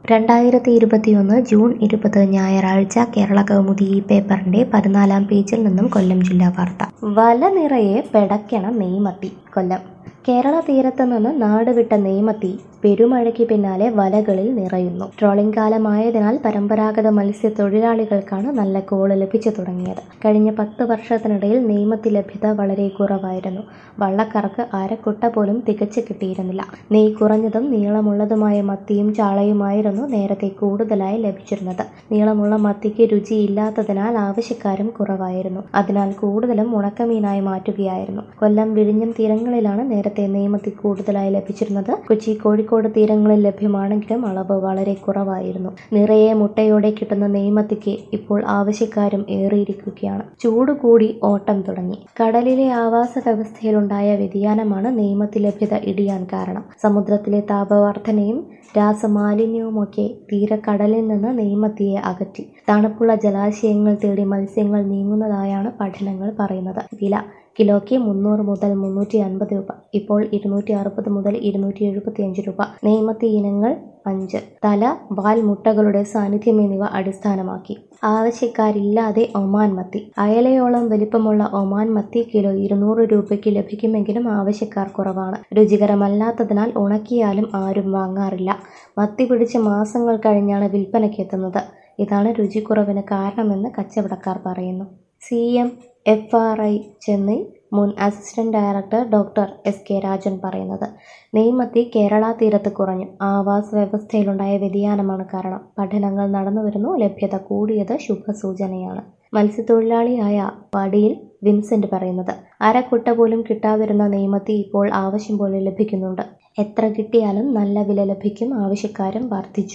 രണ്ടായിരത്തി ഇരുപത്തിയൊന്ന് ജൂൺ ഇരുപത് ഞായറാഴ്ച കേരള കൗമുദി ഈ പേപ്പറിന്റെ പതിനാലാം പേജിൽ നിന്നും കൊല്ലം ജില്ലാ വാർത്ത വല നിറയെ പെടയ്ക്കണ നെയ്മത്തി കൊല്ലം കേരള തീരത്ത് നിന്ന് നാടുവിട്ട നെയ്മത്തി പെരുമഴയ്ക്ക് പിന്നാലെ വലകളിൽ നിറയുന്നു ട്രോളിംഗ് കാലമായതിനാൽ പരമ്പരാഗത മത്സ്യത്തൊഴിലാളികൾക്കാണ് നല്ല കോള് ലഭിച്ചു തുടങ്ങിയത് കഴിഞ്ഞ പത്ത് വർഷത്തിനിടയിൽ നെയ്മത്തി ലഭ്യത വളരെ കുറവായിരുന്നു വള്ളക്കാർക്ക് അരക്കുട്ട പോലും തികച്ചു കിട്ടിയിരുന്നില്ല നെയ് കുറഞ്ഞതും നീളമുള്ളതുമായ മത്തിയും ചാളയുമായിരുന്നു നേരത്തെ കൂടുതലായി ലഭിച്ചിരുന്നത് നീളമുള്ള മത്തിക്ക് രുചിയില്ലാത്തതിനാൽ ആവശ്യക്കാരും കുറവായിരുന്നു അതിനാൽ കൂടുതലും ഉണക്കമീനായി മാറ്റുകയായിരുന്നു കൊല്ലം വിഴിഞ്ഞം തീരങ്ങളിലാണ് നേരത്തെ നെയ്മത്തി കൂടുതലായി ലഭിച്ചിരുന്നത് കൊച്ചി കോഴിക്കോട് തീരങ്ങളിൽ ലഭ്യമാണെങ്കിലും അളവ് വളരെ കുറവായിരുന്നു നിറയെ മുട്ടയോടെ കിട്ടുന്ന നെയ്മത്തിക്ക് ഇപ്പോൾ ആവശ്യക്കാരും ഏറിയിരിക്കുകയാണ് ചൂട് കൂടി ഓട്ടം തുടങ്ങി കടലിലെ ആവാസ വ്യവസ്ഥയിലുണ്ടായ വ്യതിയാനമാണ് നെയ്മത്തി ലഭ്യത ഇടിയാൻ കാരണം സമുദ്രത്തിലെ താപവർദ്ധനയും രാസമാലിന്യവുമൊക്കെ തീരക്കടലിൽ നിന്ന് നെയ്മത്തിയെ അകറ്റി തണുപ്പുള്ള ജലാശയങ്ങൾ തേടി മത്സ്യങ്ങൾ നീങ്ങുന്നതായാണ് പഠനങ്ങൾ പറയുന്നത് വില കിലോയ്ക്ക് മുന്നൂറ് മുതൽ മുന്നൂറ്റി അൻപത് രൂപ ഇപ്പോൾ ഇരുന്നൂറ്റി അറുപത് മുതൽ ഇരുന്നൂറ്റി എഴുപത്തി അഞ്ച് രൂപ നെയ്മത്തി ഇനങ്ങൾ അഞ്ച് തല വാൽ മുട്ടകളുടെ സാന്നിധ്യം എന്നിവ അടിസ്ഥാനമാക്കി ആവശ്യക്കാരില്ലാതെ ഒമാൻ മത്തി അയലയോളം വലിപ്പമുള്ള ഒമാൻ മത്തി കിലോ ഇരുന്നൂറ് രൂപയ്ക്ക് ലഭിക്കുമെങ്കിലും ആവശ്യക്കാർ കുറവാണ് രുചികരമല്ലാത്തതിനാൽ ഉണക്കിയാലും ആരും വാങ്ങാറില്ല മത്തി പിടിച്ച് മാസങ്ങൾ കഴിഞ്ഞാണ് വിൽപ്പനയ്ക്ക് എത്തുന്നത് ഇതാണ് രുചിക്കുറവിന് കാരണമെന്ന് കച്ചവടക്കാർ പറയുന്നു C M F R I Chennai മുൻ assistant director doctor S K Rajan പറയുന്നത് നെയ്മത്തി കേരള തീരത്ത് കുറഞ്ഞു ആവാസ വ്യവസ്ഥയിലുണ്ടായ വ്യതിയാനമാണ് കാരണം പഠനങ്ങൾ നടന്നുവരുന്നു ലഭ്യത കൂടിയത് ശുഭസൂചനയാണ് മത്സ്യത്തൊഴിലാളിയായ വടിയിൽ വിൻസെന്റ് പറയുന്നത് അരക്കുട്ട പോലും കിട്ടാതിരുന്ന നെയ്മത്തി ഇപ്പോൾ ആവശ്യം പോലെ ലഭിക്കുന്നുണ്ട് എത്ര കിട്ടിയാലും നല്ല വില ലഭിക്കും ആവശ്യക്കാരും വർദ്ധിച്ചു